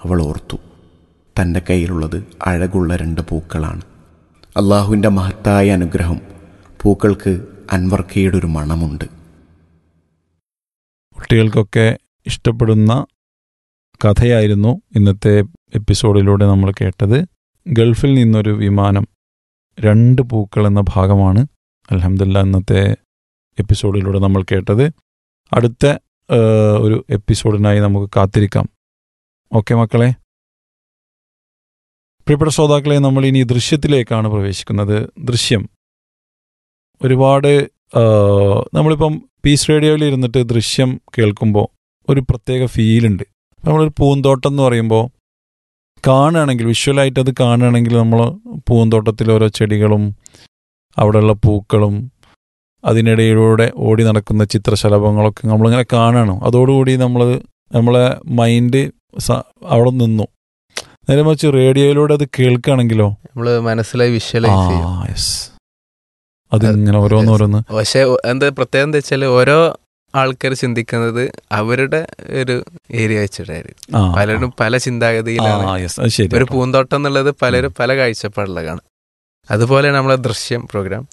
അവൾ ഓർത്തു തൻ്റെ കയ്യിലുള്ളത് അഴകുള്ള രണ്ട് പൂക്കളാണ് അള്ളാഹുവിൻ്റെ മഹത്തായ അനുഗ്രഹം പൂക്കൾക്ക് അൻവർക്കയുടെ ഒരു മണമുണ്ട് കുട്ടികൾക്കൊക്കെ ഇഷ്ടപ്പെടുന്ന കഥയായിരുന്നു ഇന്നത്തെ എപ്പിസോഡിലൂടെ നമ്മൾ കേട്ടത് ഗൾഫിൽ നിന്നൊരു വിമാനം രണ്ട് പൂക്കൾ എന്ന ഭാഗമാണ് അലഹമില്ല ഇന്നത്തെ എപ്പിസോഡിലൂടെ നമ്മൾ കേട്ടത് അടുത്ത ആ, ഒരു എപ്പിസോഡിനായി നമുക്ക് കാത്തിരിക്കാം ഓക്കെ മക്കളെ പ്രിയപ്പെട്ട ശ്രോതാക്കളെ നമ്മൾ ഇനി ദൃശ്യത്തിലേക്കാണ് പ്രവേശിക്കുന്നത് ദൃശ്യം ഒരുപാട് ആ, നമ്മളിപ്പം പീസ് റേഡിയോയിൽ ഇരുന്നിട്ട് ദൃശ്യം കേൾക്കുമ്പോൾ ഒരു പ്രത്യേക ഫീലുണ്ട് നമ്മളൊരു പൂന്തോട്ടം എന്ന് പറയുമ്പോൾ കാണുകയാണെങ്കിൽ വിഷ്വലായിട്ട് അത് കാണുകയാണെങ്കിൽ നമ്മൾ പൂന്തോട്ടത്തിൽ ഓരോ ചെടികളും അവിടെയുള്ള പൂക്കളും അതിനിടയിലൂടെ ഓടി നടക്കുന്ന ചിത്രശലഭങ്ങളൊക്കെ നമ്മളിങ്ങനെ കാണണം അതോടുകൂടി നമ്മൾ നമ്മളെ മൈൻഡ് അവിടെ നിന്നു നേരെ മറിച്ച് റേഡിയോയിലൂടെ അത് കേൾക്കുകയാണെങ്കിലോ നമ്മള് മനസ്സിലായി വിഷ്വലൈസ് ചെയ്യും ആ യെസ് അതിങ്ങനെ ഓരോന്നോരോന്ന് പക്ഷെ എന്താ പ്രത്യേകം എന്താ വെച്ചാല് ഓരോ ആൾക്കാർ ചിന്തിക്കുന്നത് അവരുടെ ഒരു ഏരിയ വെച്ചിട്ടായിരിക്കും ആ, പലരും പല ചിന്താഗതിയിലാണ് ആ യെസ് അത് ശരി ഒരു പൂന്തോട്ടം എന്നുള്ളത് പലരും പല കാഴ്ചപ്പാടിലാണ് അതുപോലെ നമ്മളെ ദൃശ്യം പ്രോഗ്രാം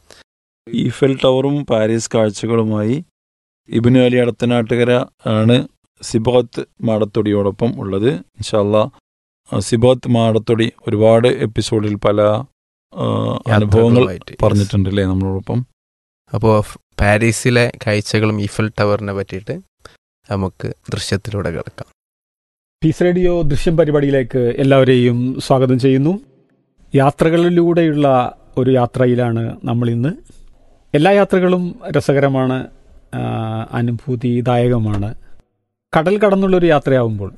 ഈഫൽ ടവറും പാരീസ് കാഴ്ചകളുമായി ഇബിനു അലി അടുത്തനാട്ടുകര ആണ് സിബോത്ത് മാടത്തൊടിയോടൊപ്പം ഉള്ളത് ഇൻഷാല്ല സിബോത്ത് മാടത്തൊടി ഒരുപാട് എപ്പിസോഡിൽ പല ആ, അനുഭവങ്ങൾ യാത്രകളുമായിട്ട്. പറഞ്ഞിട്ടുണ്ട് അല്ലേ നമ്മളോടൊപ്പം അപ്പോൾ പാരീസിലെ കാഴ്ചകളും ഈഫൽ ടവറിനെ പറ്റിയിട്ട് നമുക്ക് ദൃശ്യത്തിലൂടെ കിടക്കാം പീസ് റേഡിയോ ദൃശ്യം പരിപാടിയിലേക്ക് എല്ലാവരെയും സ്വാഗതം ചെയ്യുന്നു യാത്രകളിലൂടെയുള്ള ഒരു യാത്രയിലാണ് നമ്മൾ ഇന്ന് എല്ലാ യാത്രകളും രസകരമാണ് ആ, അനുഭൂതിദായകമാണ് കടൽ കടന്നുള്ളൊരു യാത്രയാവുമ്പോൾ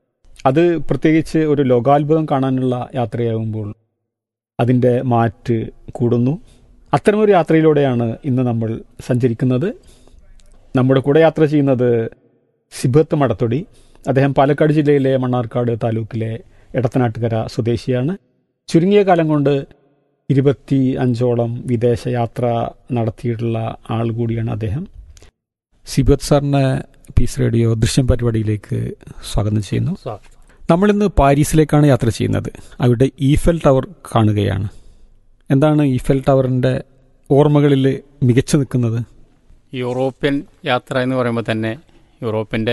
അത് പ്രത്യേകിച്ച് ഒരു ലോകാത്ഭുതം കാണാനുള്ള യാത്രയാവുമ്പോൾ അതിൻ്റെ മാറ്റ് കൂടുന്നു അത്തരമൊരു യാത്രയിലൂടെയാണ് ഇന്ന് നമ്മൾ സഞ്ചരിക്കുന്നത് നമ്മുടെ കൂടെ യാത്ര ചെയ്യുന്നത് സിബത്ത് മടത്തൊടി അദ്ദേഹം പാലക്കാട് ജില്ലയിലെ മണ്ണാർക്കാട് താലൂക്കിലെ എടത്തനാട്ടുകര സ്വദേശിയാണ് ചുരുങ്ങിയ കാലം കൊണ്ട് ഇരുപത്തി അഞ്ചോളം വിദേശ യാത്ര നടത്തിയിട്ടുള്ള ആൾ കൂടിയാണ് അദ്ദേഹം സിബത്ത് സാറിനെ പീസ് റേഡിയോ ദൃശ്യം പരിപാടിയിലേക്ക് സ്വാഗതം ചെയ്യുന്നു നമ്മളിന്ന് പാരീസിലേക്കാണ് യാത്ര ചെയ്യുന്നത് അവിടെ ഈഫൽ ടവർ കാണുകയാണ് എന്താണ് ഈഫൽ ടവറിൻ്റെ ഓർമ്മകളിൽ മികച്ചു നിൽക്കുന്നത് യൂറോപ്യൻ യാത്ര എന്ന് പറയുമ്പോൾ തന്നെ യൂറോപ്പിൻ്റെ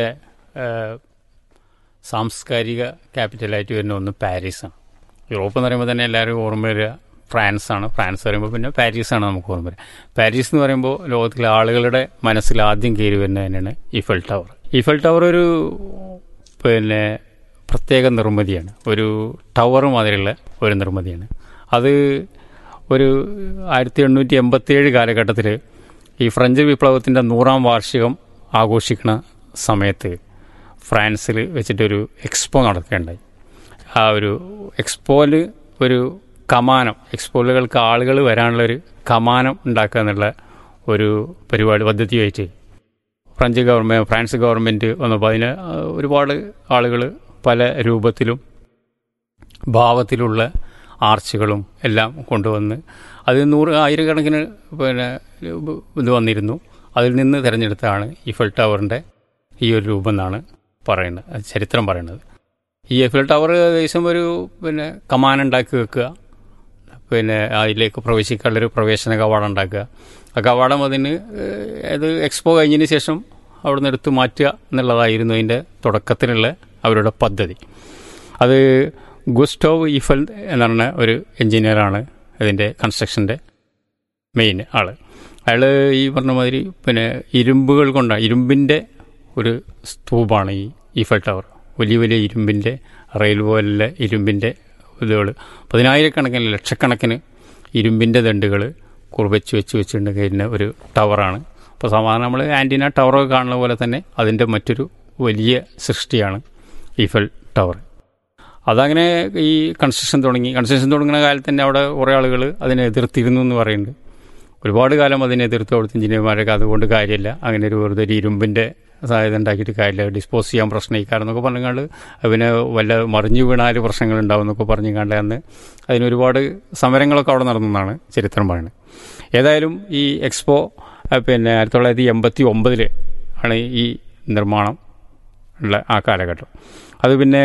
സാംസ്കാരിക ക്യാപിറ്റലായിട്ട് വരുന്ന ഒന്ന് പാരീസാണ് യൂറോപ്പ് എന്ന് പറയുമ്പോൾ തന്നെ എല്ലാവരും ഓർമ്മ വരിക ഫ്രാൻസാണ് ഫ്രാൻസ് പറയുമ്പോൾ പിന്നെ പാരീസാണ് നമുക്ക് ഓർമ്മ വരിക പാരീസ് എന്ന് പറയുമ്പോൾ ലോകത്തിലെ ആളുകളുടെ മനസ്സിൽ ആദ്യം കയറി വരുന്നത് തന്നെയാണ് ഈഫൽ ടവർ ഈഫൽ ടവർ ഒരു പിന്നെ പ്രത്യേക നിർമ്മിതിയാണ് ഒരു ടവർ മാതിരിയുള്ള ഒരു നിർമ്മിതിയാണ് അത് ഒരു ആയിരത്തി എണ്ണൂറ്റി എൺപത്തിയേഴ് കാലഘട്ടത്തിൽ ഈ ഫ്രഞ്ച് വിപ്ലവത്തിൻ്റെ നൂറാം വാർഷികം ആഘോഷിക്കുന്ന സമയത്ത് ഫ്രാൻസിൽ വെച്ചിട്ടൊരു എക്സ്പോ നടക്കുകയുണ്ടായി ആ ഒരു എക്സ്പോയിൽ ഒരു കമാനം എക്സ്പോയിലുകൾക്ക് ആളുകൾ വരാനുള്ളൊരു കമാനം ഉണ്ടാക്കുക എന്നുള്ള ഒരു പരിപാടി പദ്ധതിയായിട്ട് ഫ്രഞ്ച് ഗവൺമെൻറ് ഫ്രാൻസ് ഗവൺമെൻറ് വന്നപ്പോൾ അതിന് ഒരുപാട് ആളുകൾ പല രൂപത്തിലും ഭാവത്തിലുള്ള ആർച്ചുകളും എല്ലാം കൊണ്ടുവന്ന് അത് നൂറ് ആയിരക്കണക്കിന് പിന്നെ ഇത് വന്നിരുന്നു അതിൽ നിന്ന് തിരഞ്ഞെടുത്താണ് ഈഫൽ ടവറിൻ്റെ ഈ ഒരു രൂപം എന്നാണ് പറയുന്നത് അത് ചരിത്രം പറയുന്നത് ഈ എഫിൽ ടവർ ഏകദേശം ഒരു പിന്നെ കമാൻ ഉണ്ടാക്കി വെക്കുക പിന്നെ അതിലേക്ക് പ്രവേശിക്കാനുള്ളൊരു പ്രവേശന കവാടം ഉണ്ടാക്കുക ആ കവാടം അതിന് അത് എക്സ്പോ കഴിഞ്ഞതിന് ശേഷം അവിടെ നിന്ന് എടുത്ത് മാറ്റുക എന്നുള്ളതായിരുന്നു അതിൻ്റെ തുടക്കത്തിലുള്ള അവരുടെ പദ്ധതി അത് ഗുസ്റ്റോവ് ഈഫൽ എന്ന് പറഞ്ഞ ഒരു എഞ്ചിനീയറാണ് ഇതിൻ്റെ കൺസ്ട്രക്ഷൻ്റെ മെയിൻ ആൾ അയാൾ ഈ പറഞ്ഞ മാതിരി പിന്നെ ഇരുമ്പുകൾ കൊണ്ടാണ് ഇരുമ്പിൻ്റെ ഒരു സ്തൂപാണ് ഈ ഈഫൽ ടവർ വലിയ വലിയ ഇരുമ്പിൻ്റെ റെയിൽവേയിലെ ഇരുമ്പിൻ്റെ ഇതുകൾ പതിനായിരക്കണക്കിന് ലക്ഷക്കണക്കിന് ഇരുമ്പിൻ്റെ ദണ്ടുകൾ കുറിവച്ച് വെച്ച് വെച്ചിട്ടുണ്ട് കഴിഞ്ഞ ഒരു ടവറാണ് അപ്പോൾ സാധാരണ നമ്മൾ ആൻറ്റിന ടവറൊക്കെ കാണുന്ന പോലെ തന്നെ അതിൻ്റെ മറ്റൊരു വലിയ സൃഷ്ടിയാണ് ഈഫൽ ടവർ അതങ്ങനെ ഈ കൺസ്ട്രക്ഷൻ തുടങ്ങി കൺസ്ട്രക്ഷൻ തുടങ്ങുന്ന കാലത്ത് തന്നെ അവിടെ കുറേ ആളുകൾ അതിനെ എതിർത്തിരുന്നു എന്ന് പറയുന്നുണ്ട് ഒരുപാട് കാലം അതിനെ എതിർത്ത് അവിടുത്തെ എഞ്ചിനീയർമാരൊക്കെ അതുകൊണ്ട് കാര്യമില്ല അങ്ങനെ ഒരു വെറുതെ ഒരു ഇരുമ്പിൻ്റെ സഹായത ഉണ്ടാക്കിയിട്ട് കാര്യമില്ല ഡിസ്പോസ് ചെയ്യാൻ പ്രശ്നമിക്കാരെന്നൊക്കെ പറഞ്ഞുകൊണ്ട് പിന്നെ വല്ല മറിഞ്ഞു വീണാൽ പ്രശ്നങ്ങൾ ഉണ്ടാവും എന്നൊക്കെ പറഞ്ഞു കണ്ട് അന്ന് അതിനൊരുപാട് സമരങ്ങളൊക്കെ അവിടെ നടന്നെന്നാണ് ചരിത്രം പറയുന്നത് ഏതായാലും ഈ എക്സ്പോ പിന്നെ ആയിരത്തി തൊള്ളായിരത്തി എൺപത്തി ഒമ്പതിൽ ആണ് ഈ നിർമ്മാണം ഉള്ള ആ കാലഘട്ടം അത് പിന്നെ